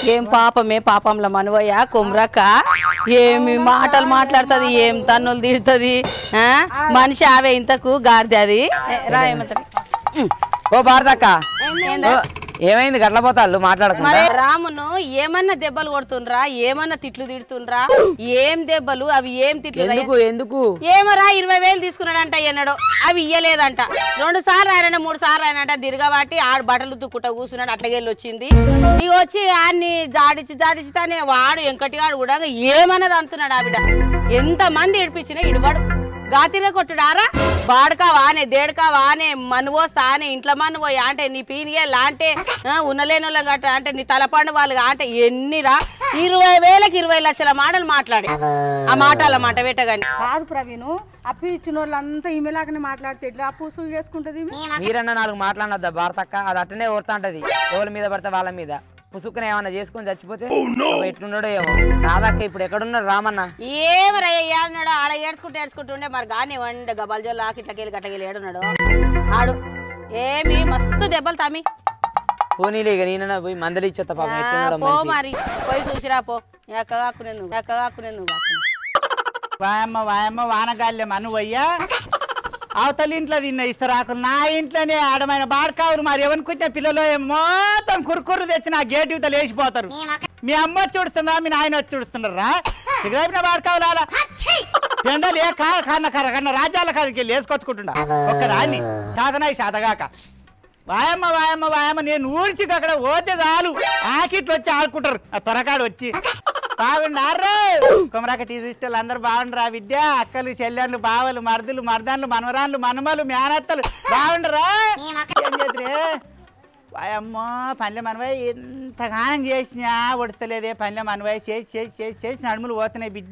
ఏం పాపమే పాపంల మనవయ్య కుమ్రక్క ఏమి మాటలు మాట్లాడుతుంది ఏం తన్నులు తిడుతుంది ఆ? మనిషి ఆవే ఇంతకు గారిది అది రా ఏమంటారు ఓ భారతక్క ఏందా? ఏమైంది గట్ల పోతాళ్ళు మాట్లాడకుండా మరి రామును ఏమన్నా దెబ్బలు కొడుతుండ్రా ఏమన్నా తిట్లు తిడుతుండ్రా ఏం దెబ్బలు అవి ఏం తిట్లు ఎందుకు ఎందుకు ఏమరా ఇరవై వేలు తీసుకున్నాడంట ఎన్నడో అవి ఇయ్యలేదంట రెండు సార్లు ఆయన మూడు సార్లు ఆయనంట తిరగబట్టి ఆడు బట్టలు తుక్కుంటా కూర్చున్నాడు అట్లకెళ్ళి వచ్చింది ఇక వచ్చి ఆడిని జాడిచి జాడిచి తానే వాడు ఎంకటిగాడు కూడా ఏమన్నది అంటున్నాడు ఆవిడ ఎంత మంది ఏడిపించినా ఇడువాడు గాతిగా కొట్టుడారా బాడకా వానే దేడకా వానే మనువోస్తా ఆనే ఇంట్లో మనువోయ్ అంటే నీ పీనియల్లా అంటే ఆ, ఉన్నలేని వాళ్ళం గట్ట అంటే నీ తలపండు వాళ్ళు అంటే ఎన్నిరా ఇరవై వేలకు ఇరవై లక్షల మాటలు మాట్లాడి ఆ మాట అలా మాట పెట్టగాని కాదు ప్రవీణు అప్పు ఇచ్చిన వాళ్ళంతా ఈమెలాగానే మాట్లాడితే ఎట్లా అప్పు వసూలు చేసుకుంటది ఈమె? మీరన్నా నాలుగు మాట్లాడద్దా భారతక్క అది అట్టనే ఓడుతా ఉంటది ఎవరి మీద పడితే వాళ్ళ మీద పుసుక్కున ఏమన్నా చేసుకొని చచ్చిపోతే అబ్బా ఎట్లున్నాడో ఏమో రాదక్క ఇప్పుడు ఎక్కడున్నాడు రామన్న ఏమరయ్య ఏడున్నాడు ఆడ ఏడ్చుకుంటూ ఏడ్చుకుంటుండే మరి కానీ వండ గబాల్జోలా కిట్లకెళ్ళి గట్టకెళ్ళి ఏడున్నాడు ఆడు ఏమి మస్తు దెబ్బలు తమ్మి పోనీలే ఇక నేనన్నా పోయి మందలి ఇచ్చేస్తా పాపం ఆ, ఎట్లున్నాడో పో మనిషి. మరి పోయి చూసిరా పో ఎక్క కాకునే నువ్వు ఎక్క కాకునే నువ్వు కాకునే. వాయమ్మ వాయమ్మ వానగాళ్ళే మనువయ్యా అవతల ఇంట్లో తిన్న ఇస్తరాకులు నా ఇంట్లోనే ఆడమైన బాడకావురు మరి ఎవరికొచ్చిన పిల్లలు మొత్తం కురుకుర్రు తెచ్చి నా గేట్ యువతలు వేసిపోతారు మీ అమ్మ వచ్చి చూడుస్తుందా మీ నాయన వచ్చి చూడుస్తున్నారా సిగరైన బాడకావులాల పెండలు ఏ కా కన్న కర కన్న రాజ్యాల కాడికి వెళ్ళి వేసుకొచ్చుకుంటుండా ఒక్కదాన్ని సాధనాయి సాధగాక వాయమ్మ వాయమ్మ వాయమ్మ నేను ఊడ్చి అక్కడ పోతే చాలు ఆకిట్లు వచ్చి ఆడుకుంటారు ఆ త్వరకాడు వచ్చి బాగుండారు కుమరాక టీ సిస్టర్లు అందరు బాగుండరా విద్య అక్కలు చెల్లెళ్ళు బావలు మర్దులు మర్దాన్లు మనవరాన్లు మనమలు మేనత్తలు బాగుండరా ఏం చేతురే వాయమ్మ పల్లె మనవై ఎంతగానం చేసినా ఒడుస్తలేదే పల్లె మనవై చేసి చేసి చేసి చేసి నడుములు పోతున్నాయి బిడ్డ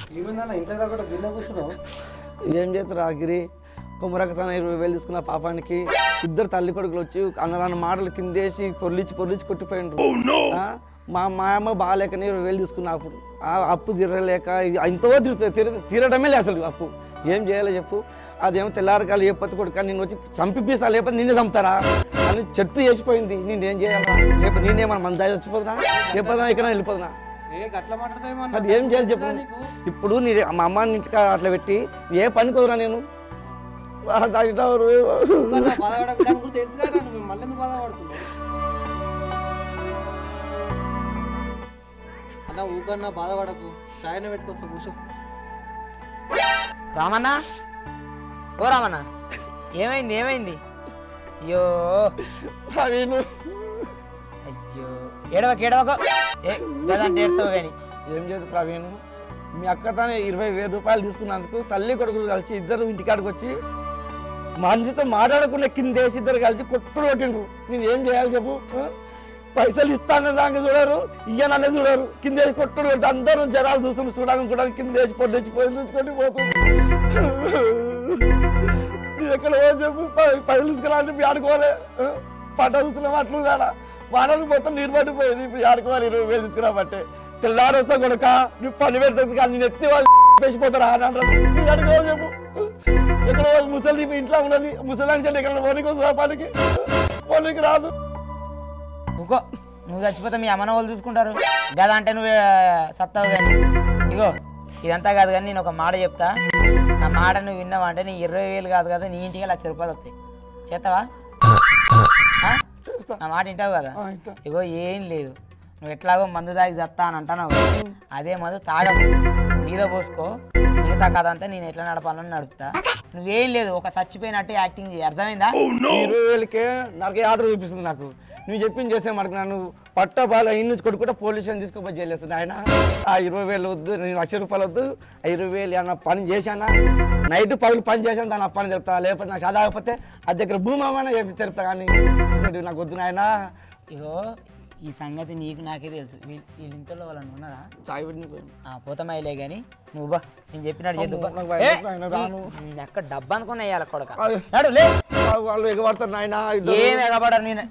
ఏం చేస్తారు ఆగిరి కుమరక తన ఇరవై వేలు తీసుకున్న పాపానికి ఇద్దరు తల్లి కొడుకులు వచ్చి అన్న మాటలు కిందేసి పొర్లిచి పొర్లిచి కొట్టిపోయిండ్రు ఆ, మా మా అమ్మ బాగాలేకనే ఇరవై వేలు తీసుకున్న అప్పుడు ఆ అప్పు తీరలేక ఇది ఎంతో తీరుతుంది తీర- తీరడమే లేదు అసలు అప్పు ఏం చేయాలో చెప్పు అదేమో తెల్లారకాలు ఏ పత్తి కొడుక నేను వచ్చి చంపిపిస్తా లేకపోతే నిన్నే చంపుతారా అని చెట్టు చేసిపోయింది నేనేం చేయాలా లేకపోతే నేనేమన్నా మన దారి చచ్చిపోతున్నా లేకపోతే ఇక్కడ వెళ్ళిపోతున్నా మరి ఏం చేయాలి చెప్పు ఇప్పుడు నీ మా అమ్మ ఇంటికి అట్లా పెట్టి ఏ పని కుదరా నేను ఆ, దాంట్లో తెలుసు కదా నువ్వు మళ్ళీ ఎందుకు బాధపడుతున్నావు అన్న ఊకన్నా బాధపడకు చాయన పెట్టుకొస్తా కూర్చో రామన్న ఓ రామన్న ఏమైంది ఏమైంది అయ్యో ప్రవీణు అయ్యో ఏడవక ఏడవక ఏ లేదంటే ఏడుతావు కానీ ఏం చేసి ప్రవీణ్ మీ అక్క తాను ఇరవై వేల రూపాయలు తీసుకున్నందుకు తల్లి కొడుకులు కలిసి ఇద్దరు ఇంటికాడికి వచ్చి మనిషితో మాట్లాడకుండా కింద వేసి ఇద్దరు కలిసి కొట్టుడు కొట్టిండ్రు నేను ఏం చేయాలి చెప్పు ఆ? పైసలు ఇస్తానని దానికి చూడరు ఇయ్యననే చూడరు కింద వేసి కొట్టుడు కొడితే అందరూ జనాలు చూస్తున్నారు చూడడానికి కూడా కింద వేసి పొద్దుచ్చి పోయి చూసుకొని పోతుంది నువ్వు ఎక్కడ పో చెప్పు పై- పైసలు తీసుకురాలంటే ఇప్పుడు ఆడుకోవాలి ఆ? పంట చూస్తున్నాం అట్లు కాదా వాళ్ళని మొత్తం నీరు పట్టిపోయేది ఇప్పుడు ఆడుకోవాలి ఇరవై వేలు తీసుకురాబట్టే తెల్లారి వస్తా కొడుక నువ్వు పని పెడుతుంది కానీ నేను ఎత్తి వాళ్ళు వేసిపోతారా అని అంటారు నువ్వు అడుకోవాలి చెప్పు ఎక్కడ ముసలి దీపు ఇంట్లో ఉన్నది ముసలాంటి చెల్లి ఎక్కడ పోనీకి వస్తుందా పనికి పోనీకి రాదు ఇంకో నువ్వు చచ్చిపోతే మీ అమ్మన వాళ్ళు చూసుకుంటారు గదా అంటే నువ్వు సత్తావు కానీ ఇగో ఇదంతా కాదు కానీ నేను ఒక మాట చెప్తా నా మాట నువ్వు విన్నావా అంటే నీ ఇరవై వేలు కాదు కదా నీ ఇంటికి లక్ష రూపాయలు వస్తాయి చేస్తావా ఆ? నా మాట వింటావు కదా ఆ, వింటా. ఇగో ఏం లేదు నువ్వు ఎట్లాగో మందు తాగి చస్తా అని అంటున్నావు కదా. అదే మందు తాగకు మీద పోసుకో మిగతా కథ అంతా నేను ఎట్లా నడపాలని నడుపుతా నువ్వేం లేదు ఒక చచ్చిపోయినట్టు యాక్టింగ్ చేయి అర్థమైందా ఈ ఇరవై వేలకే నాకు యాత్ర చూపిస్తుంది నాకు నువ్వు చెప్పింది చేస్తే మనకు నన్ను పట్టబాల ఇన్ని నుంచి కొడుకుంటే పోలీస్ స్టేషన్ తీసుకుపోయి చేస్తుంది ఆయన ఆ ఇరవై వేలు వద్దు నేను లక్ష రూపాయలు వద్దు ఆ ఇరవై వేలు ఏమన్నా పని చేశానా నైట్ పగులు పని చేశాను దాని ఆ పని చెప్తా లేకపోతే నాకు చదవకపోతే అది దగ్గర భూమి అమ్మనే చెప్పి తెలుపుతా కానీ ఇసొంటివి నాకు వద్దు నాయన ఇగో ఈ సంగతి నీకు నాకే తెలుసు వీళ్ళ వీళ్ళ ఇంట్లో వాళ్ళని ఉన్నారా చాయ్ పెట్టి ఆ పోతమాయిలే కానీ నువ్వు బా నేను చెప్పినట్టు చేద్దు అమ్మో, నాకు భయం, ఆయన రాను. ఎక్కడ డబ్బు అనుకుని వేయాలి కొడక అయ్యో. నడు లే వాళ్ళు ఎగబడతారు నాయన ఏం ఎగబడరు నేను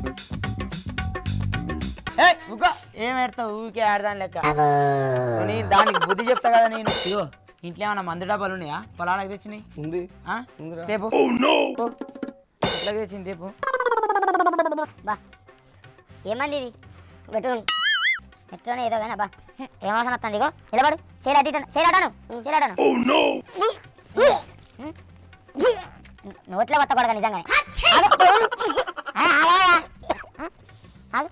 ఏ ఊకో ఏం ఏడతావు ఊరికే ఆడదాని లెక్క నీ దానికి బుద్ధి చెప్తా కదా నేను ఇగో ఇంట్లో ఏమైనా మందు డబ్బాలు ఉన్నాయా పొలాలకు తెచ్చినాయి ఉంది ఆ? ఉందిరా. తేపు పో. ఎట్లాగ తెచ్చింది తేపు బా ఏమంది ఇది పెట్టు ఎట్లనే ఏదో కానీ అబ్బా హ్మ్, ఏం వాసన వస్తుంది ఇగో నిలబడు చేయలాడాను చేయలాడాను చేయలాడాను నోట్లో కొత్త నిజంగానే ఆగు. ఆ, ఆగు, ఆగు. ఆగు.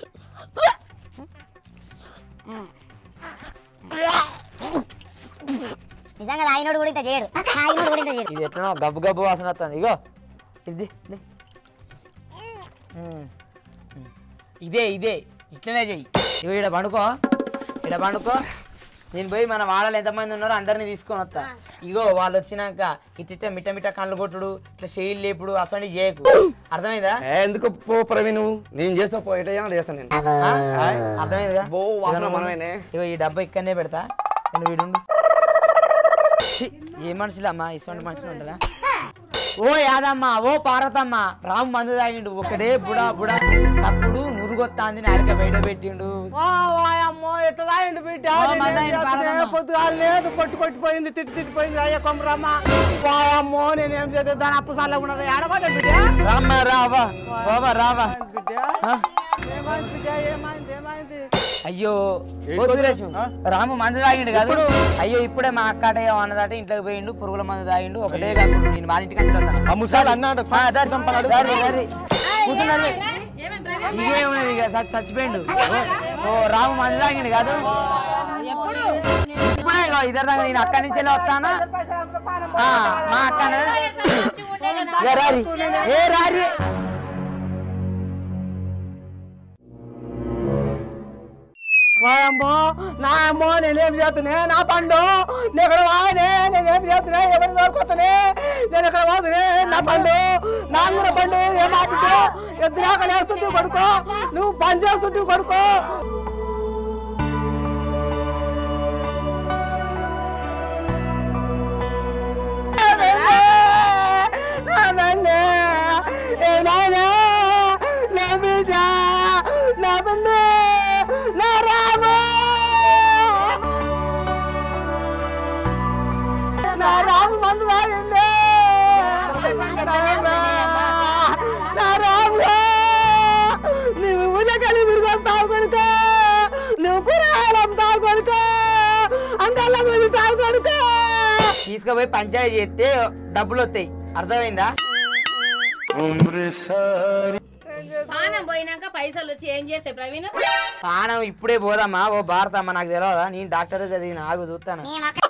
నిజంగా ఆయనోడు కూడా ఇంత చేయడు ఆయనోడు కూడా ఇంత చేయడు ఇది ఎట్లనో గబ్బు గబ్బు వాసన వస్తుంది ఇగో ఇది ఇది. ఉమ్. ఉమ్. ఇదే ఇదే ఇట్లనే చెయ్యి ఇగో ఇక్కడ పండుకో ఇక్కడ పండుకో నేను పోయి మన వాడలు ఎంతమంది ఉన్నారో అందరిని తీసుకొని వస్తా ఇగో వాళ్ళు వచ్చినాక ఇట్ట మిట్ట మిట్ట కళ్ళు కొట్టుడు ఇట్లా చేయిలు లేపుడు అసలు చేయకు అర్థమైందా ఏ, ఎందుకు పో ప్రవీణ్ నువ్వు నేను చేస్తా పో ఎట చేయనా చేస్తాను నేను ఆ? అర్థమైందిగా బో వాసన ఇగో నువ్వు- మనమేనే. ఇగో ఈ డబ్బా ఇక్కడనే పెడతా నేను వీడుండు ఛీ, ఏ మనుషులు అమ్మా ఇటువంటి మనుషులు ఉంటారా ఓ యాదమ్మ ఓ పార్వతమ్మ రాము మందు తాగిండు ఒకటే బుడా బుడా అప్పుడు నురుగొత్తాంది నాలుక బయట పెట్టిండు అమ్మో ఎట్లా తాగిండు బిడ్డ ఓ, మందాయిండు పారదమ్మ. పొద్దుగా లేదు కొట్టు కొట్టిపోయింది తిట్టి తిట్టిపోయింది అయ్యా కొమ్మరమ్మ అమ్మో నేనేం చేద్దాం దాని అప్పు సార్లు ఉన్నది ఏడబడ్డా బిడ్డ రామ్మ రావా బాబా రావా బిడ్డ ఆ? ఏమైంది బిడ్డ ఏమైంది ఏమైంది అయ్యో ఓ సురేష్ రాము మందు తాగిండు కాదు అయ్యో ఇప్పుడే మా అక్కడయ్యో అన్నదట ఇంట్లోకి పోయిండు పురుగుల మందు తాగిండు ఒకటే కాకుండా నేను వాళ్ళ ఇంటికి వచ్చి ఆ ముసలాడు అన్నాడు కూర్చున్నారు ఇదే ఉన్నది ఇక చచ్చి- చచ్చిపోయిండు ఓ, ఓ రాము మందు తాగిండు కాదు ఇప్పుడే ఇగో ఇద్దరు దాకా నేను అక్కడి నుంచి వెళ్ళి వస్తానా ఆ, మా అక్క అన్నది, ఇక రారి ఏ రారి అమ్మో నా అమ్మో నేనేం చేస్తున్నా నా పండు నేను ఎక్కడ వానే నేనేం చేస్తున్నా ఎవరి దొరుకుతానే నేను ఎక్కడ పోతున్నా నా పండు నా కూడా పండు ఏం ఆపితే ఎద్దురాక వేస్తుంటే కొడుకో నువ్వు పని చేస్తుంటే కొడుకో నా బండే, ఏ నాయనా, నా బిడ్డ, నా బండే, నా రాము. నా రాము మందు తాగిండే. నాయనా, నా రాము. నువ్వు ఊళ్ళకెళ్ళి తిరిగి వస్తావు కనుక నువ్వు కూరగాయలు అమ్ముతావు కనుక అంగల్లో తిరుగుతావు కనుక తీసుకుపోయి పంచాయతీ చేస్తే డబ్బులు వస్తాయి అర్థమైందా పానం పోయినాక పైసలు వచ్చి ఏం చేస్తే ప్రవీణ్ ప్రాణం ఇప్పుడే పోదమ్మా ఓ భారతమ్మ నాకు తెలియదా నేను డాక్టర్ చదివిన ఆగు చూస్తాను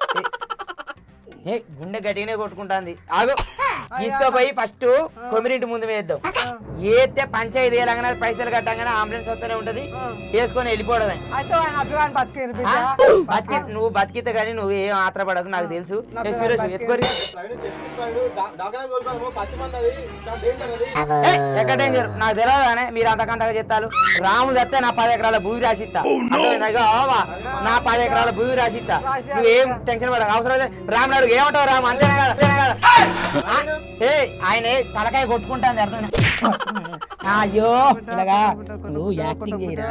ఏ గుండె గట్టిగానే కొట్టుకుంటాంది ఆగు తీసుకోపోయి ఫస్ట్ కొమిరింటి ముందు వేద్దాం ఏతే పంచాయతీ వేయలంగానే పైసలు కట్టంగానే అంబులెన్స్ వస్తూనే ఉంటది వేసుకొని వెళ్ళిపోవడమే అయితే ఆయన అభిమాని బతికేది బిడ్డ ఆ? బతికి నువ్వు బతికితే కానీ నువ్వు ఏం ఆత్రపడకు నాకు తెలుసు ఏ సురేష్ ఎత్తుకోరి ప్రవీణ్ చెప్పిస్తాడు డాక్టర్ తోలుకోదాము పత్తి మంది అది చాలా డేంజర్ అది ఏయ్, ఎక్కడ డేంజర్ నాకు తెలియదానే మీరు అంతకంతగా చెప్తారు రాము చస్తే నా పది ఎకరాల భూమి రాసిస్తా అర్థమైందా ఇగో, ఓవా, నా పది ఎకరాల భూమి రాసిస్తా నువ్వేం టెన్షన్ పడక అవసరం లేదు రాము నాడు ఏమంటావు రాము అంతేనే కదా అంతేనే కదా ఆ? ఏ ఆయన తలకాయ కొట్టుకుంటాంది అర్థం అయ్యో ఇలాగా నువ్వు యాక్టింగ్ చేయరా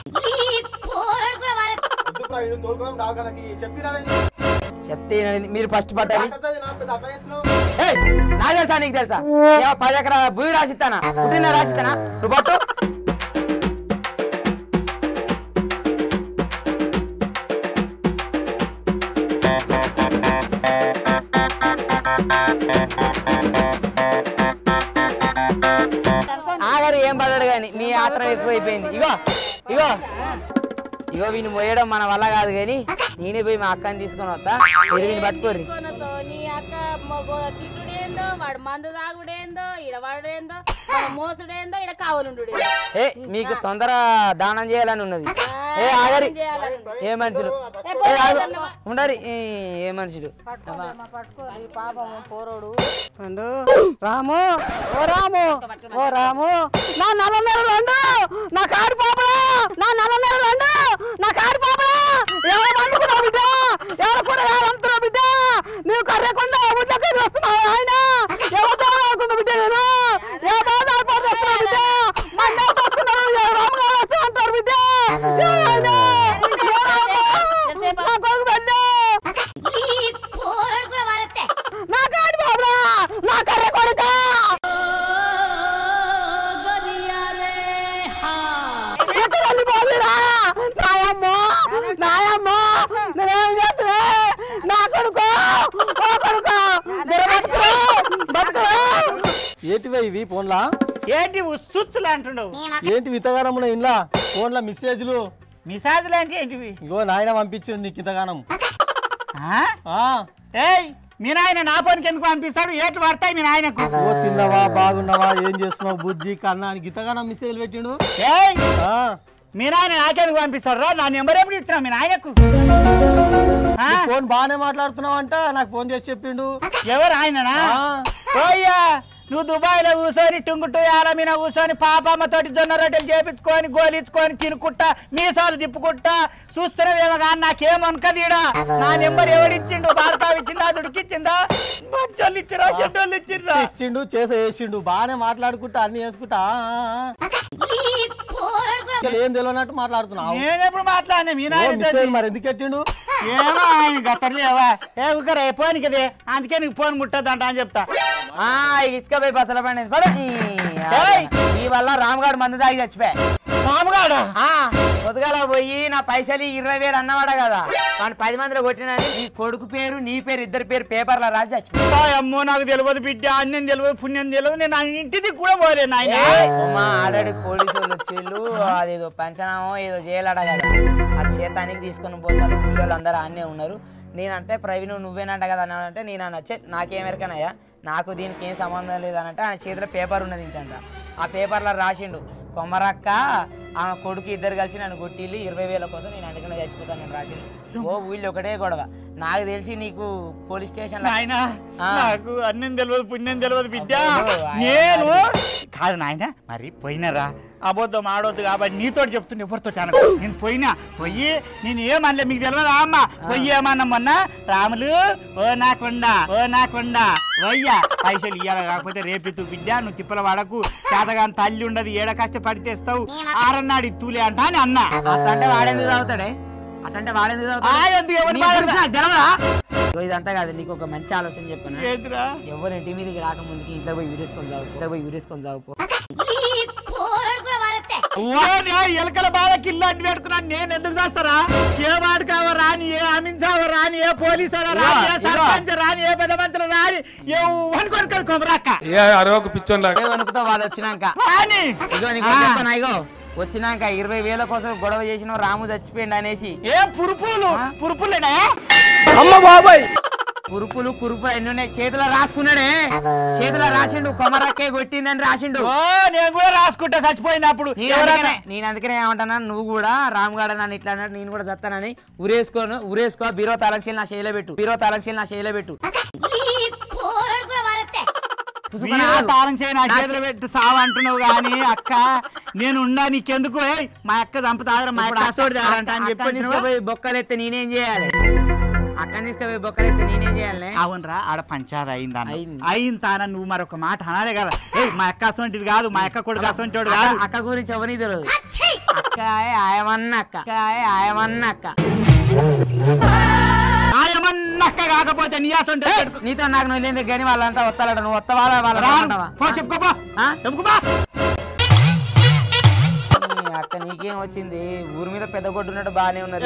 వద్దు ప్రవీణ్ తోలుకోదాం డాక్టర్కి చెప్పినవేంది చెప్తే వినండి. మీరు ఫస్ట్ పట్టాలి డాక్టర్ చదివి నా పెద్ద అట్లా చేస్తున్నావు ఏయ్, నాకు తెలుసా నీకు తెలుసా ఏమో పది ఎకరాల భూమి రాసిస్తానా పుట్టిన రాసిస్తానా నువ్వు పట్టు ఆగరు ఏం పడడు కానీ మీ ఆత్రం ఎక్కువైపోయింది ఇగో ఇగో ఇగో వీని మోయడం మన వల్ల కాదు కానీ నేనే పోయి మా అక్కని తీసుకొని వస్తా మీరు వీని పట్టుకోర్రి తీసుకొనొస్తో నీ అక్క మగోడ తిట్టుడేందో వాడు మందు తాగుడేందో ఈడ వాడేందో వాడు మోసుడేందో ఈడ కావలుండు ఏ మీకు తొందర దానం చేయాలని ఉన్నది ఏ ఆగరి ఏ మనుషులు ఏ, ఆగు. ఉండరి ఈ, ఏ మనుషులు పండు రాము ఓ రాము ఓ రాము నా నల్ల నెల రెండు నా కారు పాపలా నా నల్ల నెల రెండు నా కారు పాపలా ఎవరు పండుకున్నావు బిడ్డ ఎవరు కూరగాయలు అమ్ముతున్నావు బిడ్డ నువ్వు కర్రకుండా ఊళ్ళకి వస్తున్నావు ఆయన ఎవరితో అనుకున్నా బిడ్డ నేను ఏ బాధ అయిపోతే వస్తున్నావు బిడ్డ మన వస్తున్నారు రాము గారు వస్తూ అంటారు బిడ్డ ఏ ఆయన? ఏ రాము? నా కొడుకు తండ్రి నా కాడు బాబురా నా కర్ర కొడుక ఎక్కడ వెళ్ళిపోదురా ఏంటివే ఇవి ఫోన్లా ఏంటి ఉస్తుచ్చులు అంటుండవు ఏంటి విత్తగానం ఉన్న ఇంట్లో ఫోన్లో మెసేజ్లు మిసాజులు అంటే ఏంటివి ఇగో నాయన పంపించిండు నీకు ఇంతగానం ఆ? ఆ, ఏయ్ మీ నాయన నా పనికి ఎందుకు పంపిస్తాడు ఏట్లు పడతాయి మీ నాయనకు ఓ తిన్నావా బాగున్నావా ఏం చేస్తున్నావు బుజ్జి కన్నా అని ఇంతగానం మెసేజ్లు పెట్టిండు ఏయ్ ఆ, మీ నాయన నాకెందుకు పంపిస్తాడు రా నా నెంబర్ ఎప్పుడు ఇచ్చినా మీ నాయనకు ఆ? నీ ఫోన్ బాగానే మాట్లాడుతున్నావు అంట నాకు ఫోన్ చేసి చెప్పిండు ఎవరు ఆయననా ఆ. ఓయ్యా నువ్వు దుబాయ్ లో కూర్చొని టుంగుట్టు యాల మీద కూర్చొని పాపమ్మ తోటి జొన్న రొట్టెలు చేపించుకొని గోలించుకొని తినుకుంటా మీసాలు తిప్పుకుంటా చూస్తున్నావేమో కానీ నాకేమనుకదీడా నా నెంబర్ ఎవడిచ్చిండు భార్గవ్ ఇచ్చిందా దుడికిచ్చిందా మంచోళ్ళు ఇచ్చిరా చెడ్డోళ్ళు ఇచ్చిర్రా ఇచ్చిండు చేసే వేసిండు బాగానే మాట్లాడుకుంటా అన్ని వేసుకుంటా ఆ, ఆ. ఇంకా ఏం తెలియనట్టు మాట్లాడుతున్నావు నేనెప్పుడు మాట్లాడినా మీ ఓ, నాయన మెసేజ్ మరి ఎందుకు ఎట్టిండు ఏమో ఆయన గతర్లేవా ఏ ఉక్కరా ఫోన్ కదే అందుకే నీకు ఫోన్ ముట్టద్దంట అని చెప్తా ఆ ఇసుక పోయి బసల పండి పడు. ఈ ఏయ్! ఈ వల్ల రామ్గాడు మందు తాగి చచ్చిపోయా మామగాడా ఆ, పొద్దుగాల పోయి నా పైసలు ఇరవై వేలు అన్నవాడ కదా వాడిని పది మందిలో కొట్టినని నీ కొడుకు పేరు నీ పేరు ఇద్దరు పేరు పేపర్లో రాసి చచ్చిపోయా అమ్మో నాకు తెలియదు బిడ్డ అన్నం తెలియదు పుణ్యం తెలియదు నేను ఆ ఇంటిది కూడా పోలే నాయన ఆల్రెడీ పోలీసు వాళ్ళు వచ్చేళ్ళు అదేదో పంచనామో ఏదో చేయాలట కదా ఆ చేతానికి తీసుకొని పోతారు ఊళ్ళో అందరూ అన్నే ఉన్నారు నేనంటే ప్రవీణ్ నువ్వేనంట కదా అని అంటే నేను నచ్చే నాకేమెరకనయ్యా నాకు దీనికి ఏం సంబంధం లేదనంటే ఆయన చేతిలో పేపర్ ఉన్నది ఇంతంత ఆ పేపర్లో రాసిండు కొమరక్క ఆమె కొడుకు ఇద్దరు కలిసి నన్ను కొట్టిల్లు ఇరవై వేల కోసం నేను అందుకనే చచ్చిపోతాను రాసిండు ఓ ఊళ్ళో ఒకటే గొడవ నాకు తెలిసి నీకు పోలీస్ స్టేషన్ నాయన ఆ. నాకు అన్నం తెలియదు పుణ్యం తెలియదు బిడ్డ అబ్బో, ఆయన నేను కాదు నాయన మరి పోయినరా అబద్ధం ఆడొద్దు కాబట్టి నీతో చెప్తున్నా ఎవరితో చాలా నేను పోయినా పోయి నేను ఏమనలే మీకు తెలియదా అమ్మ పోయి ఏమన్నా మొన్న రాములు ఓ నా కొండ ఓ నా కొండ వయ్యా పైసలు ఇయ్యాలి కాకపోతే రేపెత్తు బిడ్డ నువ్వు తిప్పల వాడకు చేతగాని తల్లి ఉండదు ఏడ కష్టపడి తెస్తావు ఆరన్నాడు ఇత్తులే అంట అని అన్నా అట్లంటే వాడేందుకు తాగుతాడే అట్లంటే వాడేందుకు ఆ, తాగుతాడు ఎందుకు ఎవరి నీకు బాధ? తెలుసా? తెలవదా? ఇగో ఇదంతా కాదు నీకు ఒక మంచి ఆలోచన చెప్పాను ఏందిరా ఎవరు ఇంటి మీదకి రాకముందుకి ఇంట్లో పోయి వీరేసుకొని చావుకో ఇంట్లో పోయి వీరేసుకొని చావుకో ఓనే ఎలకల బాధ కిల్లు అంటి పెట్టుకున్నాను నేను ఎందుకు చేస్తారా ఏ వాడుకావో రాని ఏ అమిన్సావో రాని ఏ పోలీసు రాని ఏ ఇదిగో. సర్పంచ్ రాని ఏ పెద్ద మంత్రులు రాని ఏ అనుకోని కదా కొమరాక్క ఏ వణుకుతో వాళ్ళు వచ్చినాక రాని ఇగో నీకు చెప్పనా ఇగో వచ్చినాక ఇరవై వేల కోసం గొడవ చేసిన రాము చచ్చిపోయిండు అనేసి ఏ పురుపులు పురుపులేనా కురుపులు కురుపులు ఎన్ని ఉన్నాయి చేతిలో రాసుకున్నాడే చేతిలో రాసిండు కొమరక్కే కొట్టిందని రాసిండు ఓ నేను కూడా రాసుకుంటా చచ్చిపోయినప్పుడు నేను ఎవరన్నా అందుకనే- నేను అందుకనే ఏమంటానా నువ్వు కూడా రామ్గాడ నన్ను ఇట్లా అన్నాడు నేను కూడా చస్తానని ఉరేసుకోను ఉరేసుకో బీరో తాళంశీలు నా చేయిలో పెట్టు బీరో తాళంశీలు నా చేయిలో పెట్టు పుసుకుని మీరు ఆగు. తాళం చేయి నా చేతిలో పెట్టి సావు అంటున్నావు కానీ అక్క నేను ఉండా నీకెందుకు ఏయ్ మా అక్క చంపుతాదరా మా ఇప్పుడు అక్క అసోడి అక్క- అంట అని అక్కని చెప్పి తీసుకుపోయి బొక్కలెత్తే నేనేం చేయాలి అక్కని తీసుకుపోయి బొక్కలెత్తే నేనేం చేయాలి అవునరా ఆడ పంచాది అయిందన్న అయింది. అయిన తాన నువ్వు మరొక మాట అనాలే కదా ఏయ్ మా అక్క అసొంటిది కాదు మా అక్క కొడుకు అసొంటోడు కాదు అక్క- అక్క గురించి ఎవరికి తెలియదు అక్క ఆయమన్న అక్క అక్క ఆయమన్న అక్క ఆయమన్న అక్క కాకపోతే నీ అసొంటి నీతో నాకు నువ్వు లేదు కానీ వాళ్ళంతా వస్తారట నువ్వు వస్తావా వాళ్ళ రాను పో చెప్పుకోపో ఆ? చెప్పుకోపో నీ అక్క నీకేం వచ్చింది ఊరి మీద పెద్ద కొట్టున్నట్టు బాగానే ఉన్నది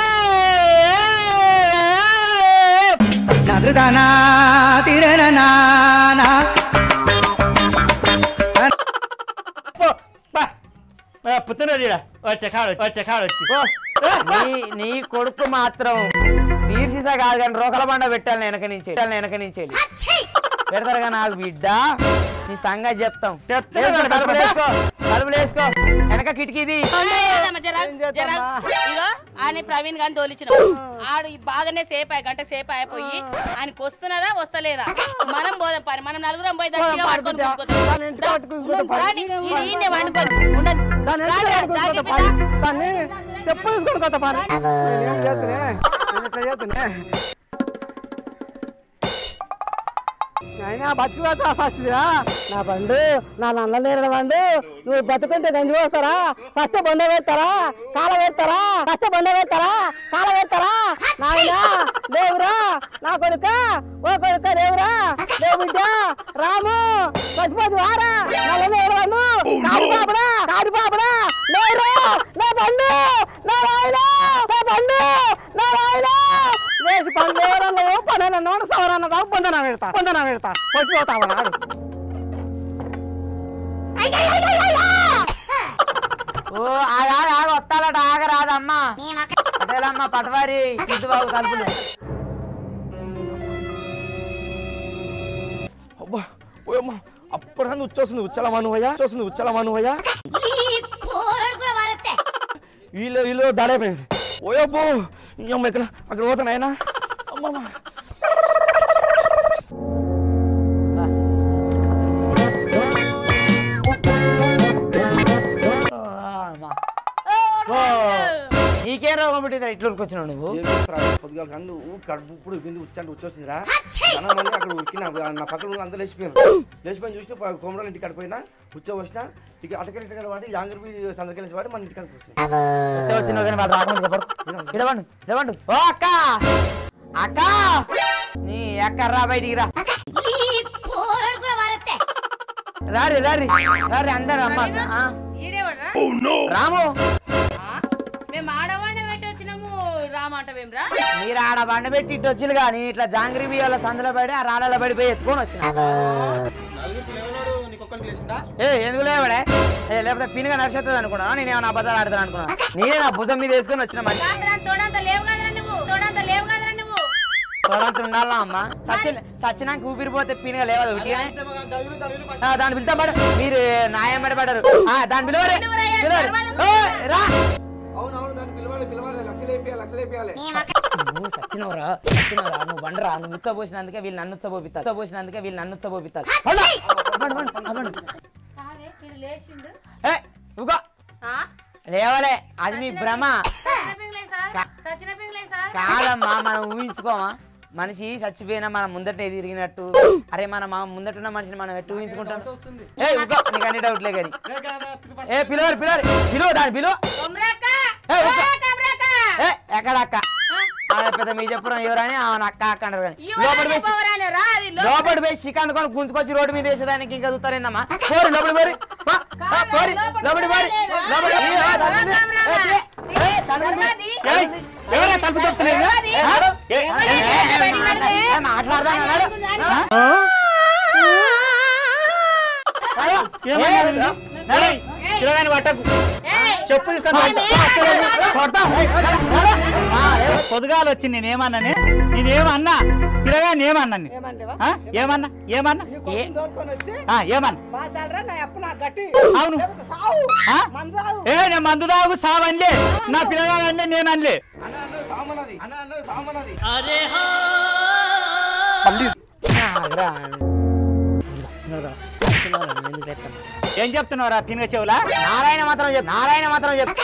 పుత్తనోడు వచ్చే కాడు వచ్చే కాడు వచ్చి నీ నీ కొడుకు మాత్రం బీర్ సీసా కాదు కానీ రోకల బండ పెట్టాలి వెనక నుంచి పెట్టాలి వెనక నుంచి పెడతారు కానీ నాకు బిడ్డ నీ సంగతి చెప్తాం చెప్తున్నా వేసుకో, కదా, తలుపులు వేసుకో తలుపులు వేసుకో వెనక కిటికీది లేదమ్మా, జర- జర- ఇగో ఆయన ప్రవీణ్ గాని తోలిచిన ఆడు ఈ బాగానే సేపు అయ్యి గంట సేపు అయిపోయి ఆయనకి వస్తున్నదా వస్తలేదా మనం పోదాం పని మనం నలుగురం పోయి దర్శిగా పడుకొని కూర్చుందాం. దాన్ని ఇంటికి పట్టుకుని కూర్చుందాం పని. రాని, ఈడ ఈయన్నే వండుకొని ఉండను. దాన్ని రాని, ఎట్లా రాని, పట్టుకుని రాని పోతా బిడ్డ. పని? దాన్ని చెప్పు తీసుకొని కొత్త పని నేను ఏం చేస్తున్నా నేను ఇట్లా చేస్తున్నా అయినా బతికిపోతా సస్తురా నా బండు నా నల్ల నేరడ బండు నువ్వు బతుకుంటే గంజి పోస్తారా సస్తే బండ వేస్తారా కాల వేస్తారా సస్తే బండ వేస్తారా కాల వేస్తారా నాయనా లేవురా నా కొడుక ఓ కొడుక లేవురా లేవు బిడ్డ రాము చచ్చిపోతు వారా నల్ల నేరడ బండు కాడి పాపడా కాడి పాపడా లేవురా నా బండు నా రాయలా నా బండు నా రాయలా వేసి పని లేవరన్నా పని నోడు సవరన్న పొందన పెడతా పొందన పెడతా కొట్టిపోతావా నాడు ఓ ఆగా ఆగ వస్తాలట ఆగరాదమ్మా అదేలమ్మా పటవారి ఇటు బాబు తలుపులు అబ్బా ఓయమ్మా అప్పుడు నన్ను వచ్చేస్తుంది ఉచ్చలమా నువ్వయ్యా వచ్చేస్తుంది ఉచ్చలమా నువ్వయ్యా వీళ్ళు వీళ్ళు దాడైపోయింది ఓయబ్బో అమ్మ ఇక్కడ అక్కడ పోతాను ఆయన అమ్మమ్మ నీకేం రోగం పుట్టిందిరా ఇట్లా ఉరికొచ్చినావు నువ్వు పొద్దుగాల సండు కడుపు ఇప్పుడు బిందు ఉచ్చంటే వచ్చేసిందిరా జనం మంది అక్కడ ఉరికిన నా పక్కన ఉన్న అంతా లేచిపోయాను లేచిపోయిన చూసి కొమరాలు ఇంటికి కడిపోయినా ఉచ్చ వచ్చిన ఇక అటకెళ్ళి ఇటకెళ్ళి వాడి యాంగర్బి సందకెళ్ళి వాడి మన ఇంటికి వచ్చింది కొత్త వచ్చినావు కానీ వాళ్ళు రాకుండా చెప్పరు ఇడవండు ఇడవండు ఓ అక్క అక్క నీ అక్క రా బయటికి రా రారి రారి రారి అందరు అమ్మ ఆ, ఈడేవాడ్రా రాము ఆ? మేము ఆడవాడిని పెట్టి వచ్చినాము రామాటమేమ్రా మీరు ఆడ బండ పెట్టి ఇటు వచ్చిలు కానీ ఇట్లా జాంగ్రీ బియ్యాల సందులో పడి ఆ రాళ్ళలో పడిపోయి ఎత్తుకొని వచ్చిన నలుగురు పిల్లవాడు నీకు ఒక్కరికి లేచిందా ఏ ఎందుకు లేవడే ఏ లేకపోతే పిన్గా నడిచేస్తుంది అనుకున్నా నేనేమన్నా అబద్ధాలు ఆడతాను అనుకున్నా నేనే నా భుజం మీద వేసుకొని వచ్చిన మంచి తోడంత లేవు కదరా నువ్వు తోడంత లేవు కదరా నువ్వు తోడంత ఉండాలా అమ్మ సచిన సచ్చినాక ఊపిరిపోతే పిన్గా లేవదు ఉట్టిగానే దవిలు దవిలు ఆ, దాన్ని పిలుతాం పడు మీరు నాయం పడబడ్డారు దాన్ని పిలవరే పిలవరే. ఓ, రా అవును అవును దాన్ని పిలవాలి పిలవాలి లక్షలు వేపియాలి లక్షలు వేపియాలి నువ్వు సచ్చినవరా సచ్చినవరా నువ్వు బండరా నువ్వు ఉచ్చబోసినందుకే వీళ్ళు నన్ను ఉచ్చబోపిస్తారు ఉచ్చబోసినందుకే వీళ్ళు నన్ను ఉచ్చబోపిస్తారు అవ్వండి, అవ్వండి, అవ్వండి. కాదే వీడు లేచిండు ఏ ఇవ్వకో ఆ? లేవలే అది మీ భ్రమ సచిన పింగ్లే సార్ సచిన పింగ్లే సార్ కాదమ్మా మనం ఊహించుకోమా మనిషి చచ్చిపోయినా మనం ముందటే తిరిగినట్టు అరే మన మా ముందటున్న మనిషిని మనం ఎట్టు ఊహించుకుంటాం ఏ ఇవ్వకో నీకు అన్ని డౌట్లే కానీ ఏ పిలవరు పిలవరు పిలువ దాని పిలువ కొమ్రాక ఏ, ఊరుకో. కొమ్రాక ఏ ఎక్కడ అక్క ఆ పెద్ద మీ చెప్పురం ఎవరని ఆమె అక్క అక్క అంటారు కానీ లోపలి పోయి పోవరాలే రా అది లో- లోపలి పోయి చికెన్ కొని గుంజుకొచ్చి రోడ్డు మీద వేసేదానికి ఇంకా చూస్తారేందమ్మా పోరు లోపలి పోరి పో, పో, పోరి లోపలి పోరి లోపలి ఈ, ఆ, తలుపు తీ. ఏ, ఏ, తలుపు తీ. ఏయ్, ఎవరా తలుపు తొక్కుతలేదు? ఏ, నడు. ఏ, ఏ, ఏ, ఏ, ఏ, మాట్లాడదాం నడు. నడు. ఏమన్నారు ఏ, ఇది? ఏయ్, పిల్లగాని పట్టకు ఏయ్, చెప్పు తీసుకొని కొడతా. కొడతాం. నడు, నడు. ఆ, లేవు. పొదుగాలు వచ్చి నేనేమన్నానే నేనేమన్నా పిల్లగా ఏమన్నా ఆ? ఏమన్నా ఏమన్నా ఏ, ఆ, ఏమన్నా బాసాలరా నా అప్పు నా గట్టి అవును సావు ఆ? మందు తాగు. ఏ నేను మందు తాగు సావన్లే నా పిల్లగాడు అన్లే నేను అనలే అన్న అన్నది సామన్నది అన్న అన్నది సామన్నది ఆగ్రా. సచ్చినోరా, సచ్చినోరా, నువ్వు ఎందుకు లేస్తున్నావు? ఏం చెప్తున్నావురా పినగ చెవులా నారాయణ మాత్రం చెప్పు నారాయణ మాత్రం చెప్పు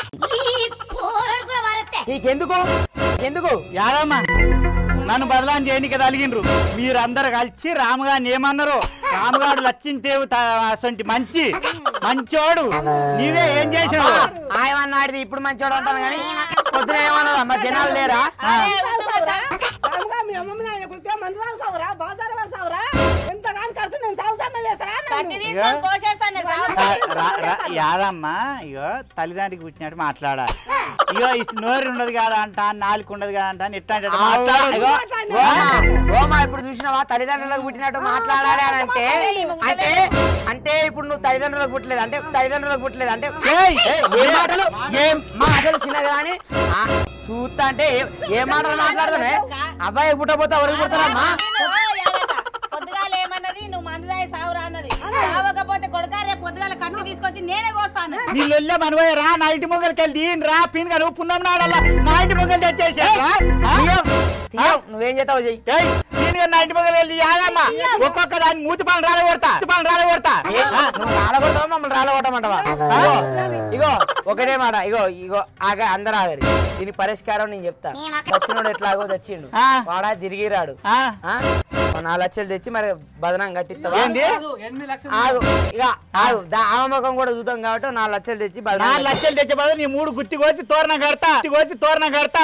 నీకెందుకు ఎందుకు యాదమ్మా నన్ను బదలాం చేయని కదా అలిగినరు మీరందరు కలిసి రాముగారిని ఏమన్నారు రాముగాడు లచ్చింతేవు అసంటి మంచి మంచోడు నీవే ఏం చేసినావు ఆయన అన్నాడిది ఇప్పుడు మంచోడు అంటాను కానీ పొద్దున ఏమన్నది అమ్మ జనాలు లేరా ఆ, సావురా? రాముగా మీ అమ్మమ్మ నాయన గుర్తే మందు తాగు సావురా బాజారు వాడు సావురా ఎంత కాని ఖర్చు నేను సాగు సందం చేస్తారా కత్తి తీసుకొని కోసేస్తాను సావు. రా- రా- రా- యాదమ్మా ఇగో తల్లిదండ్రికి పుట్టినట్టు మాట్లాడాలి ఇగో ఈ నోరు ఉండదు కాదా అంట నాలుగు ఉండదు కదా అంట అని ఎట్లా అంటే అట్లా మాట్లాడు ఇగో, ఓమా, ఓమా ఇప్పుడు చూసినావా తల్లిదండ్రులకు పుట్టినట్టు మాట్లాడాలి అని అంటే అంటే అంటే ఇప్పుడు నువ్వు తల్లిదండ్రులకు పుట్టలేదు అంటే తల్లిదండ్రులకు పుట్టలేదు అంటే ఏయ్! ఏయ్, ఏ మాటలు ఏం మాటలు చిన్నగా కానీ చూస్తా అంటే ఏ- ఏ మాటలు మాట్లాడతానే అబ్బాయి పుట్టపోతే ఎవరికి పుడతారమ్మా నేను, ఓ, యాదక్క, పొద్దుగాల ఏమన్నది నువ్వు మందు తాగి సావురా అన్నది సావకపోతే కొడుకా రేపు పొద్దుగాల కత్తి తీసుకొచ్చి నేనే కోస్తాను నీళ్ళొల్లే మనవయ్య రా నా ఇంటి మొగలకి వెళ్ళి దీని రా పిన్ నువ్వు పున్నం నాడల్లా నా ఇంటి మొగలు తెచ్చేసా తీయం, తీయం, నువ్వేం చేస్తావు చెయ్యి దీని నా ఇంటి మొగలు వెళ్ళి యాదమ్మా ఒక్కొక్క దాన్ని మూతి పని రాలే కొడతా మూతి పని రాలే కొడతా ఏ, నువ్వు రాలగొడతావా మమ్మల్ని రాలగొట్టమంటావా ఇగో, ఇగో ఒకటే మాట ఇగో ఇగో ఆగ అందరు ఆగరి దీని పరిష్కారం నేను చెప్తా వచ్చినోడు ఎట్లాగో తెచ్చిండు ఆ. వాడా తిరిగి రాడు ఆ, ఆ? ఓ నాలుగు లక్షలు తెచ్చి మరి బదనం కట్టిస్తావా ఏంది ఎనిమిది లక్షలు ఆగు ఇక ఆగు దా ఆమె ముఖం కూడా చూద్దాం కాబట్టి ఓ నాలుగు లక్షలు తెచ్చి బదనం నాలుగు లక్షలు తెచ్చే బదులు నీ మూడు గుత్తి కోసి తోరణం కడతా గుత్తి కోసి తోరణం కడతా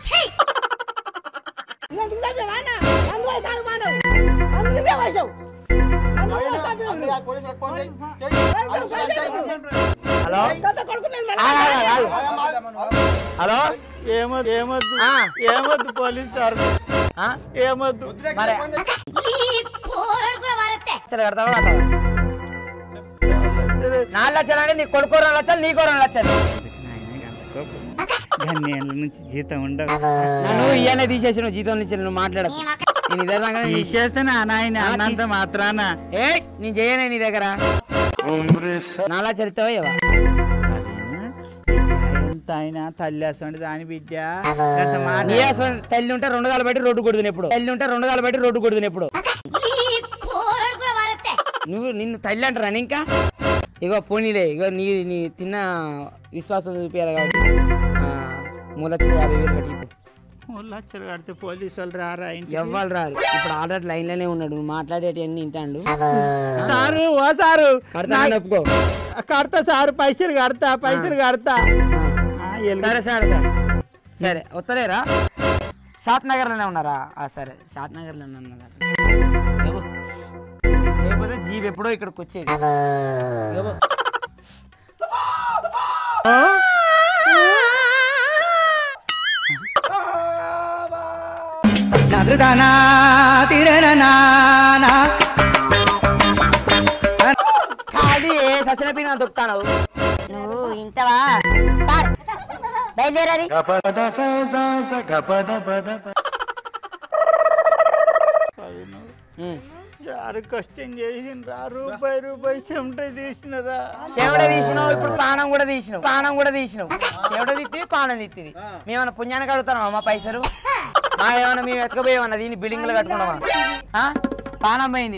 నువ్వు ఎందుకు చంపావా అన్న? మందు పోయి సాగు మానవు అందుకే వేసావు మందు పోయి చంపావు నువ్వు. పోలీసులకు ఫోన్ చేయి. చెయ్యి. హలో కొత్త కొడుకు నేను ఆగు, మెల్ల- ఆగు, ఆగు. హలో ఏమొద్దు ఏమొద్దు ఆ. ఏమొద్దు పోలీస్ సార్ ఆ? ఏమొద్దు మరి ఫోన్ చేయి. లక్షలు కడతావా కట్టవా? నాలుగు లక్షలు అంటే నీ కొడుకో రెండు లక్షలు నీకో రెండు లక్షలు గన్నేళ్ళ నుంచి జీతం ఉండవు నన్ను ఇయ్యనే తీసేసి నువ్వు జీతం నుంచి నువ్వు మాట్లాడకు నేను ఇదే దాకా తీసేస్తానా నాయన అన్నంత మాత్రాన ఏ నేను చేయనే నీ దగ్గర నాలా చరిత్రవా ఇవా అదేనా? విద్య ఎంత అయినా తల్లి అసండి దాని బిడ్డ గంత మాట నీ అసలు తల్లి ఉంటే రెండు కాలు బట్టి రోడ్డు కొడుతుంది ఎప్పుడు తల్లి ఉంటే రెండు కాలు బట్టి రోడ్డు కొడుతుంది ఎప్పుడు నువ్వు నిన్ను తల్లి అంటారా ఇంకా ఇగో పోనీలే ఇగో నీ నీ తిన్న విశ్వాసం చూపించాలి కాబట్టి ఆ, మూడు లక్షల యాభై వేలు కట్టి ఇప్పుడు మూడు లక్షలు కడితే పోలీసు వాళ్ళు రారా ఇంటికి? ఎవ్వరు రారు ఇప్పుడు ఆల్రెడీ లైన్లోనే ఉన్నాడు నువ్వు మాట్లాడేటివన్నీ వింటాడు సారు ఓ సారు కడతానని ఒప్పుకో కడతా సారు పైసలు కడతా పైసలు కడతా ఆ. ఆ, ఎలుగు- సరే సరే సరే సరే వస్తలేరా షాద్ నగర్లోనే ఉన్నారా ఆ, సరే షాద్ నగర్లోనే ఉన్నారు ఏవో. లేకపోతే జీప్ ఎప్పుడో ఇక్కడికి వచ్చేది ఏవో. ఖాళీ ఏ సచిన పిన దొక్కుతాను నువ్వు ఇంతవా సార్ బయలుదేరది సారు కష్టం చేసిండ్రా రూపాయి రూపాయి చెమట తీసినరా చెవిడ తీసినావు ఇప్పుడు ప్రాణం కూడా తీసినావు ప్రాణం కూడా తీసినావు చెవిడ తిత్తివి ప్రాణం తిత్తివి మేమన్నా పుణ్యానికి అడుగుతాం మా పైసలు మా ఏమన్నా మేము ఎత్తుకపోయామన్నా దీన్ని బిల్డింగ్లు కట్టుకున్నామా ఆ? ప్రాణం పోయింది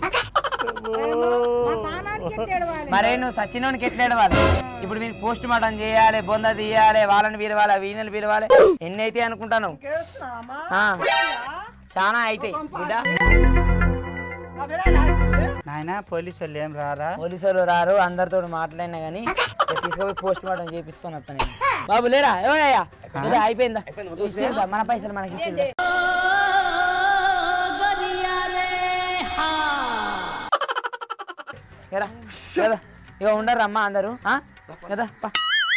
మరే నువ్వు సచినోనికి ఎట్లా వాళ్ళు ఇప్పుడు మీరు పోస్ట్ మార్టం చేయాలి బొంద తీయాలి వాళ్ళని పిలవాలి వీణలు పిలవాలి ఎన్ని అయితే అనుకుంటాను ఆ. చాలా అయితాయి బిడ్డ నా పిల్ల నాస్తుంది. నాయన పోలీసు వాళ్ళు ఏం రారా పోలీసులు రారు అందరితో మాట్లాడినా కానీ తీసుకుపోయి పోస్ట్ మార్టం చేపించుకొని వస్తాను నేను. బాబు లేరా ఏమయ్యా లేదా అయిపోయిందా ఇచ్చేద్దా మన పైసలు మనకి ఇచ్చేద్దా ఏరా, కదా ఇక ఉండరు అమ్మా అందరూ ఆ? కదా పా.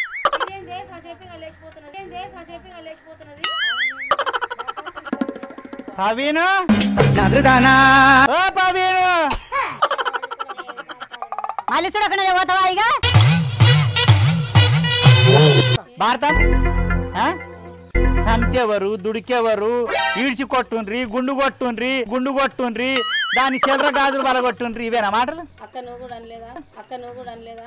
పవీను ఓ పవీను మళ్ళీ చూడకుండా పోతావా ఇక భారతం ఆ? సంతెవరు దుడికెవరు ఈడ్చి కొట్టుండ్రి గుండు కొట్టుండ్రి గుండు కొట్టుండ్రి దాని చిల్లర గాజులు బలగొట్టుండ్రి ఇవేనా మాటలు అక్క నువ్వు కూడా అనలేదా అక్క నువ్వు కూడా అనలేదా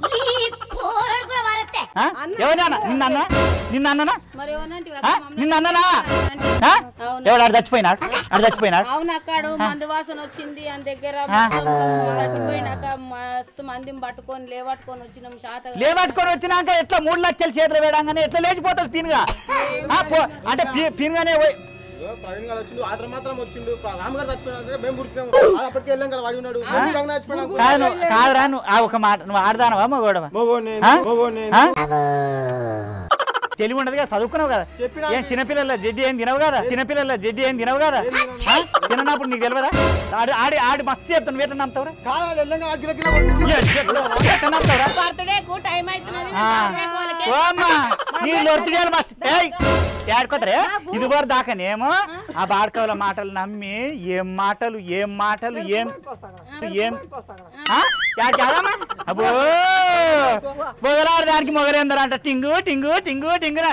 ఆ? ఎవరన్నా నిన్న నిన్న అన్ననా మరి ఏమనంటే ఆ? నిన్న అన్ననా ఆ? ఎవడు ఆడు చచ్చిపోయినాడు ఆడు చచ్చిపోయినాడు అవును అక్కాడు మందు వాసన వచ్చింది అని దగ్గర ఆ. చచ్చిపోయినాక మస్తు మందిని పట్టుకొని లేవట్టుకొని వచ్చినాం శాత లేబట్టుకొని వచ్చినాక ఎట్లా మూడు లక్షలు చేతులు వేయడంగానే ఎట్లా లేచిపోతుంది పిన్గా ఆ, పో- అంటే పి- పిన్గానే పోయి ఇగో ప్రవీణ్ గారు వచ్చిండు ఆత్ర మాత్రం వచ్చిండు రామ్ గారు చచ్చిపోయినా మేము పుడుతున్నాము అప్పటికి వెళ్ళాం కదా వాడి ఉన్నాడు నిజంగా చచ్చిపోయినా కాదు నువ్వు- కాదురా నువ్వు ఆ ఒక మాట నువ్వు ఆడదానవా మగోడవా మగోని ఆ? మగోని ఆ? తెలివి ఉండదు కదా చదువుకున్నావు కదా చెప్పినా ఏం చిన్నపిల్లల జడ్డి ఏం తినవు కదా చిన్నపిల్లల జడ్డి ఏం తినవు కదా ఆ? తిననప్పుడు నీకు తెలియదా ఆడి ఆడి ఆడి మస్తు చెప్తాను వేట నమ్ముతావురా కాదు వెళ్ళంగా గిల గిల కొట్టుకుంటూ ఏ, ఏ, ఎట్ట నమ్ముతావురా బర్త్డే కు టైం అవుతున్నది ఆ. ఓ అమ్మా నీ లొర్తిడియాలు మస్తు ఏయ్ ఏడుకోతారే ఇది వరకు దాకానేమో ఆ బాడకవుల మాటలు నమ్మి ఏం మాటలు ఏం మాటలు ఏం ఏం ఆ? యాడికి ఆడమ్మా? అబ్బో మొగలాడు దానికి మొగలేందరు అంట టింగు టింగు టింగు టింగురా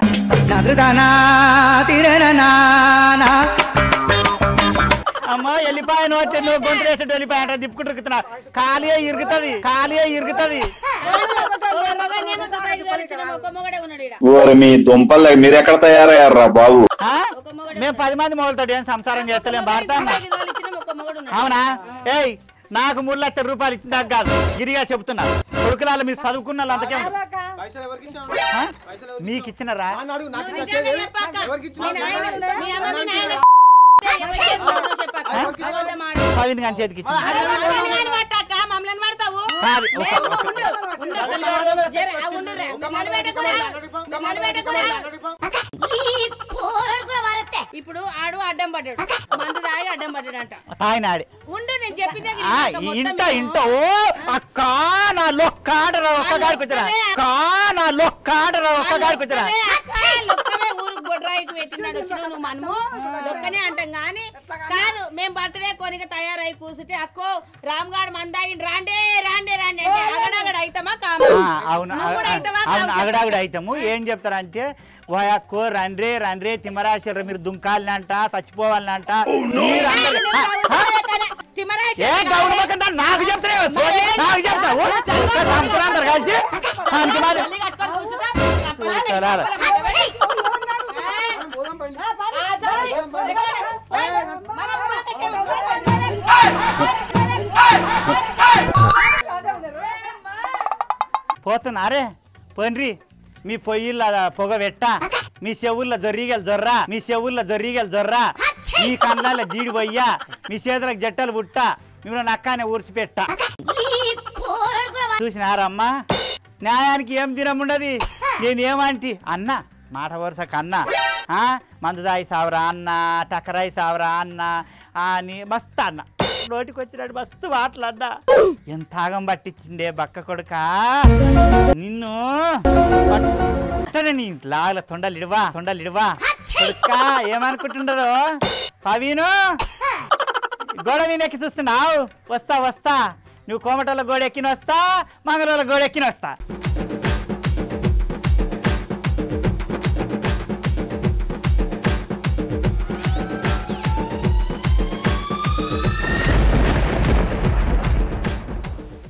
అమ్మా వెళ్ళిపోయి నోటి నువ్వు గొంతు వేసేట్టు వెళ్ళిపోయి అంటే తిప్పుకుంటూ ఇరుకుతున్నా ఖాళీయే ఇరుగుతుంది ఖాళీయే ఇరుగుతుంది ఒక మగనేమో దుబాయ్కి తోలిచ్చినాం, ఒక మొగడే ఉన్నాడు ఈడ ఓరి మీ దుంపలు మీరెక్కడ తయారయ్యారా బాబు ఆ? ఒక మొగడే మేము పది మంది మొగలతో ఏం సంసారం చేస్తలేం భారత దుబాయ్కి తోలిచ్చినాం, ఒక మొగడు ఉన్నాడు అవునా ఏయ్ నాకు మూడు లక్షల రూపాయలు ఇచ్చిందాక కాదు గిరిగా చెప్తున్నా కొడుకులాల మీరు చదువుకున్న వాళ్ళు అంతకే పైసలు ఎవరికి ఇచ్చినా ఆ? పైసలు ఎవరికి మీకు ఇచ్చినారా అని అడుగు నాకు నిజంగా నచ్చేది చెప్పాక. ఎవరికి ఇచ్చినా మీ నాయన- మీ అమ్మ మీ నాయన ఎవరికి చెప్పాలో చెప్పాక. అబద్ధం ఆడు. పవిని గాని చేతికి ఇచ్చిన అరే మమ్మల్ని కానీ పట్టాక మమ్మల్ని పడతావు కాదు ఒక- మేము ఉండు, ఉండు, ఉండు. జర, ఆ ఉండురా. నిలబెట్టుకురా. నిలబెట్టుకురా. ఇప్పుడు ఆడు అడ్డం పడ్డాడు మందు తాగి అడ్డం పడ్డాడంట తాయినాడి ఉండు నేను చెప్పిందే ఆ, ఇంట ఇంట ఓ అక్క నా లొక్కాడరా ఒక్క గాడికి వచ్చరా అక్క నా లొక్కాడరా ఒక్క గాడికి వచ్చరా లొక్కమే ఊరుకు బొడ్రాయికి పెట్టినాడు వచ్చినావు నువ్వు మనము లొక్కనే అంటాం కానీ కాదు మేము బర్త్డే కొనిక తయారై కూర్చుంటే అక్కో రామ్గాడు మందాగిండి రాండే రాండే రాండే అంటే అగడగడ అయితమా కామా ఆ, అవును నువ్వు కూడా అయితవా అవును కామా? అగడాగుడు అయితాము ఏం చెప్తారంటే ఓయక్కో రండ్రే రండ్రే తిమ్మరాశిర్ర మీరు దుంకాలనంట చచ్చిపోవాలనంట మీరు అందరు- ఆ, ఆ, తిమరాశి ఏ గౌడ మొఖం దాన్ని నాకు చెప్తానే సోది, నాకు చెప్తావు చంపుతారు కలిసి అంత మరి. తల్లి కట్టుకొని కూర్చుంటా. చలాల. పోదాం పండి ఆ, చాలు. పోతున్నారే పోన్రి మీ పొయ్యిల్ల పొగ పెట్ట మీ చెవుల్లో జొర్రిగలు జొర్రా మీ చెవుల్లో జొర్రిగలు జొర్రా మీ కళ్ళల్లో జీడి పొయ్యా మీ చేతులకు జట్టలు పుట్ట మీరు నక్కానే ఊర్చిపెట్ట చూసినారమ్మా న్యాయానికి ఏం దినముండది నేనేమంటి అన్న మాట వరుసకు అన్న ఆ, మందు దాయి సావరా అన్న టకరాయి సావరా అన్న ఆ, నీ మస్తు అన్న నోటికి వచ్చినట్టు మస్తు మాట్లాడ్డా ఎంత ఆగం పట్టించిండే బక్క కొడుక నిన్ను పట్టనే నీ లాగల తొండలిడువా తొండలిడువా కొడుక ఏమనుకుంటుండరు పవీను గోడ మీద ఎక్కి చూస్తున్నావు వస్తా వస్తా నువ్వు కోమటోళ్ళ గోడ ఎక్కిన వస్తా మంగళూరుల గోడ ఎక్కిన వస్తా